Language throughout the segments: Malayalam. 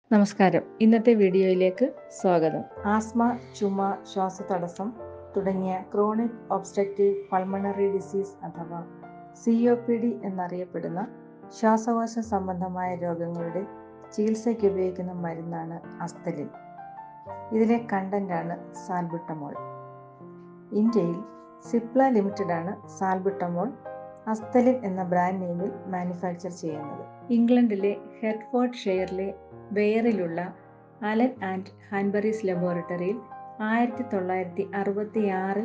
നമസ്കാരം ഇന്നത്തെ വീഡിയോയിലേക്ക് സ്വാഗതം ആസ്മ ചുമ ശ്വാസതടസ്സം തുടങ്ങിയ ക്രോണിക് ഒബ്സ്ട്രക്റ്റീവ് പൾമണറി ഡിസീസ് അഥവാ സി ഒ പി ഡി എന്നറിയപ്പെടുന്ന ശ്വാസകോശ സംബന്ധമായ രോഗങ്ങളുടെ ചികിത്സയ്ക്ക് ഉപയോഗിക്കുന്ന മരുന്നാണ് അസ്തലിൻ ഇതിലെ കണ്ടന്റാണ് സാൽബുട്ടമോൾ ഇന്ത്യയിൽ സിപ്ല ലിമിറ്റഡ് ആണ് സാൽബുട്ടമോൾ അസ്തലിൻ എന്ന ബ്രാൻഡ് നെയിമിൽ മാനുഫാക്ചർ ചെയ്യുന്നത് ഇംഗ്ലണ്ടിലെ ഹെഡ്ഫോർഡ് ഷെയറിലെ വെയറിലുള്ള അലൻ ആൻഡ് ഹാൻബറീസ് ലബോറട്ടറിയിൽ ആയിരത്തി തൊള്ളായിരത്തി അറുപത്തി ആറിൽ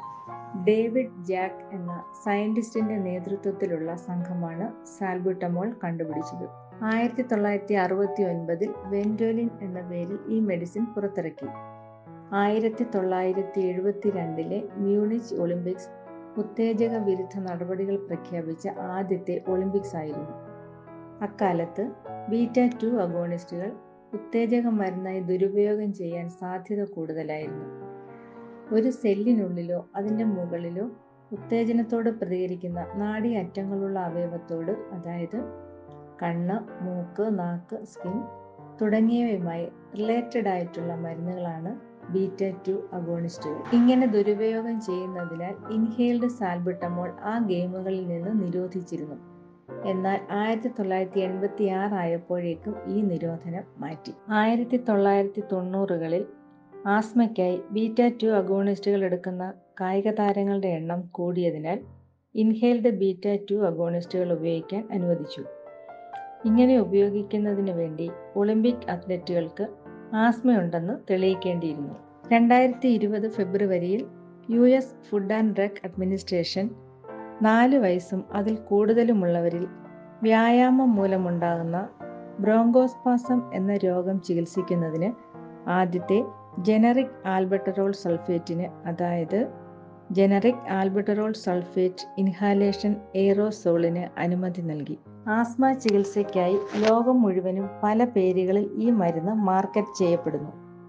ഡേവിഡ് ജാക്ക് എന്ന സയന്റിസ്റ്റിന്റെ നേതൃത്വത്തിലുള്ള സംഘമാണ് സാൽബുട്ടമോൾ കണ്ടുപിടിച്ചത് ആയിരത്തി തൊള്ളായിരത്തി അറുപത്തി ഒൻപതിൽ വെൻഡോലിൻ എന്ന പേരിൽ ഈ മെഡിസിൻ പുറത്തിറക്കി ആയിരത്തി തൊള്ളായിരത്തി എഴുപത്തി രണ്ടിലെ മ്യൂണിച്ച് ഒളിമ്പിക്സ് ഉത്തേജക വിരുദ്ധ നടപടികൾ പ്രഖ്യാപിച്ച ആദ്യത്തെ ഒളിമ്പിക്സ് ആയിരുന്നു അക്കാലത്ത് ബീറ്റ ടു അഗോണിസ്റ്റുകൾ ഉത്തേജക മരുന്നായി ദുരുപയോഗം ചെയ്യാൻ സാധ്യത കൂടുതലായിരുന്നു ഒരു സെല്ലിനുള്ളിലോ അതിൻ്റെ മുകളിലോ ഉത്തേജനത്തോട് പ്രതികരിക്കുന്ന നാഡി അറ്റങ്ങളുള്ള അവയവത്തോട് അതായത് കണ്ണ് മൂക്ക് നാക്ക് സ്കിൻ തുടങ്ങിയവയുമായി റിലേറ്റഡ് ആയിട്ടുള്ള മരുന്നുകളാണ് ബീറ്റ ടു അഗോണിസ്റ്റുകൾ ഇങ്ങനെ ദുരുപയോഗം ചെയ്യുന്നതിനാൽ ഇൻഹെയിൽഡ് സാൽബിട്ടമോൾ ആ ഗെയിമുകളിൽ നിന്ന് നിരോധിച്ചിരുന്നു എന്നാൽ ആയിരത്തി തൊള്ളായിരത്തി എൺപത്തി ആറ് ആയപ്പോഴേക്കും ഈ നിരോധനം മാറ്റി ആയിരത്തി തൊള്ളായിരത്തി തൊണ്ണൂറുകളിൽ ആസ്മയ്ക്കായി ബീറ്റ ടു അഗോണിസ്റ്റുകൾ എടുക്കുന്ന കായിക താരങ്ങളുടെ എണ്ണം കൂടിയതിനാൽ ഇൻഹെയിൽഡ് ബീറ്റ ടു അഗോണിസ്റ്റുകൾ ഉപയോഗിക്കാൻ അനുവദിച്ചു ഇങ്ങനെ ഉപയോഗിക്കുന്നതിന് വേണ്ടി ഒളിമ്പിക് അത്ലറ്റുകൾക്ക് ആസ്മയുണ്ടെന്ന് തെളിയിക്കേണ്ടിയിരുന്നു രണ്ടായിരത്തി ഇരുപത് ഫെബ്രുവരിയിൽ U S food and drug administration നാല് വയസ്സും അതിൽ കൂടുതലുമുള്ളവരിൽ വ്യായാമം മൂലമുണ്ടാകുന്ന ബ്രോങ്കോസ്പാസം എന്ന രോഗം ചികിത്സിക്കുന്നതിന് ആദ്യത്തെ ജനറിക് ആൽബട്ടറോൾ സൾഫേറ്റിന് അതായത് ജനറിക് ആൽബട്ടറോൾ സൾഫേറ്റ് ഇൻഹാലേഷൻ എയ്റോസോളിന് അനുമതി നൽകി ആസ്മ ചികിത്സയ്ക്കായി ലോകം മുഴുവനും പല പേരുകളിൽ ഈ മരുന്ന് മാർക്കറ്റ് ചെയ്യപ്പെടുന്നു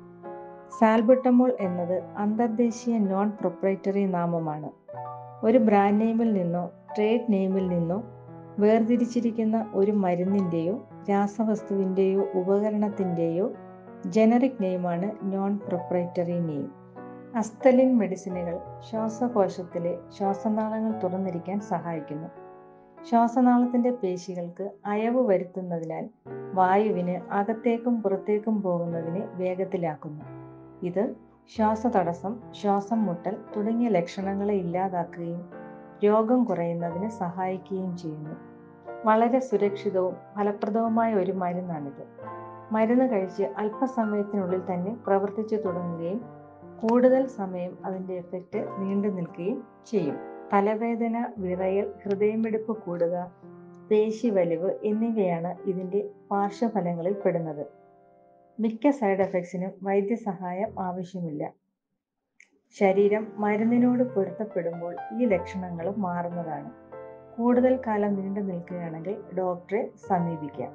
സാൽബുട്ടമോൾ എന്നത് അന്തർദേശീയ നോൺ പ്രൊപ്രൈറ്ററി നാമമാണ് ഒരു ബ്രാൻഡ് നെയിമിൽ നിന്നോ ട്രേഡ് നെയിമിൽ നിന്നോ വേർതിരിച്ചിരിക്കുന്ന ഒരു മരുന്നിൻ്റെയോ രാസവസ്തുവിൻ്റെയോ ഉപകരണത്തിൻ്റെയോ ജനറിക് നെയിമാണ് നോൺ പ്രൊപ്രൈറ്ററി നെയിം അസ്തലിൻ മെഡിസിനുകൾ ശ്വാസകോശത്തിലെ ശ്വാസനാളങ്ങൾ തുറന്നിരിക്കാൻ സഹായിക്കുന്നു ശ്വാസനാളത്തിന്റെ പേശികൾക്ക് അയവ് വരുത്തുന്നതിനാൽ വായുവിന് അകത്തേക്കും പുറത്തേക്കും പോകുന്നതിനെ വേഗത്തിലാക്കുന്നു ഇത് ശ്വാസതടസ്സം ശ്വാസം മുട്ടൽ തുടങ്ങിയ ലക്ഷണങ്ങളെ ഇല്ലാതാക്കുകയും രോഗം കുറയുന്നതിന് സഹായിക്കുകയും ചെയ്യുന്നു വളരെ സുരക്ഷിതവും ഫലപ്രദവുമായ ഒരു മരുന്നാണിത് മരുന്ന് കഴിച്ച് അല്പസമയത്തിനുള്ളിൽ തന്നെ പ്രവർത്തിച്ചു തുടങ്ങുകയും കൂടുതൽ സമയം അതിൻ്റെ എഫക്റ്റ് നീണ്ടു നിൽക്കുകയും ചെയ്യും തലവേദന വിറയൽ ഹൃദയമിടിപ്പ് കൂടുക പേശി വലിവ് എന്നിവയാണ് ഇതിൻ്റെ പാർശ്വഫലങ്ങളിൽ പെടുന്നത് മിക്ക സൈഡ് എഫക്ട്സിനും വൈദ്യസഹായം ആവശ്യമില്ല ശരീരം മരുന്നിനോട് പൊരുത്തപ്പെടുമ്പോൾ ഈ ലക്ഷണങ്ങൾ മാറുന്നതാണ് കൂടുതൽ കാലം നീണ്ടു നിൽക്കുകയാണെങ്കിൽ ഡോക്ടറെ സമീപിക്കാം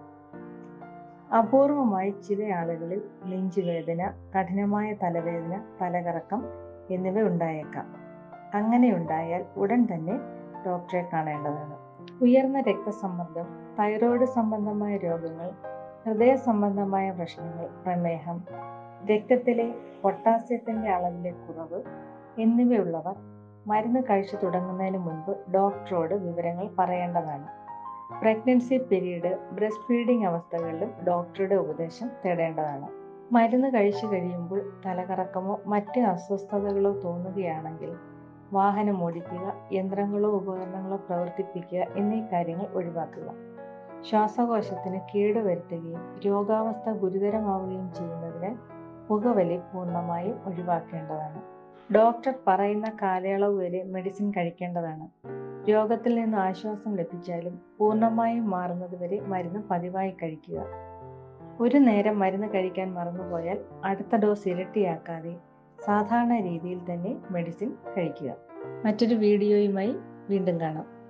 അപൂർവമായി ചില ആളുകളിൽ നെഞ്ചുവേദന കഠിനമായ തലവേദന തലകറക്കം എന്നിവ ഉണ്ടായേക്കാം അങ്ങനെ ഉണ്ടായാൽ ഉടൻ തന്നെ ഡോക്ടറെ കാണേണ്ടതാണ് ഉയർന്ന രക്തസമ്മർദ്ദം തൈറോയ്ഡ് സംബന്ധമായ രോഗങ്ങൾ ഹൃദയ സംബന്ധമായ പ്രശ്നങ്ങൾ പ്രമേഹം രക്തത്തിലെ പൊട്ടാസ്യത്തിന്റെ അളവിലെ കുറവ് എന്നിവയുള്ളവർ മരുന്ന് കഴിച്ചു തുടങ്ങുന്നതിന് മുൻപ് ഡോക്ടറോട് വിവരങ്ങൾ പറയേണ്ടതാണ് പ്രഗ്നൻസി പീരീഡ് ബ്രസ്റ്റ് ഫീഡിംഗ് അവസ്ഥകളിലും ഡോക്ടറുടെ ഉപദേശം തേടേണ്ടതാണ് മരുന്ന് കഴിച്ചു കഴിയുമ്പോൾ തലകറക്കമോ മറ്റ് അസ്വസ്ഥതകളോ തോന്നുകയാണെങ്കിൽ വാഹനം ഓടിക്കുക യന്ത്രങ്ങളോ ഉപകരണങ്ങളോ പ്രവർത്തിപ്പിക്കുക എന്നീ കാര്യങ്ങൾ ഒഴിവാക്കുക ശ്വാസകോശത്തിന് കേടുവരുത്തുകയും രോഗാവസ്ഥ ഗുരുതരമാവുകയും ചെയ്യുന്നതിന് പുകവലി പൂർണ്ണമായും ഒഴിവാക്കേണ്ടതാണ് ഡോക്ടർ പറയുന്ന കാലയളവ് വരെ മെഡിസിൻ കഴിക്കേണ്ടതാണ് രോഗത്തിൽ നിന്ന് ആശ്വാസം ലഭിച്ചാലും പൂർണ്ണമായും മാറുന്നത് വരെ മരുന്ന് പതിവായി കഴിക്കുക ഒരു നേരം മരുന്ന് കഴിക്കാൻ മറന്നുപോയാൽ അടുത്ത ഡോസ് ഇരട്ടിയാക്കാതെ സാധാരണ രീതിയിൽ തന്നെ മെഡിസിൻ കഴിക്കുക മറ്റൊരു വീഡിയോയുമായി വീണ്ടും കാണാം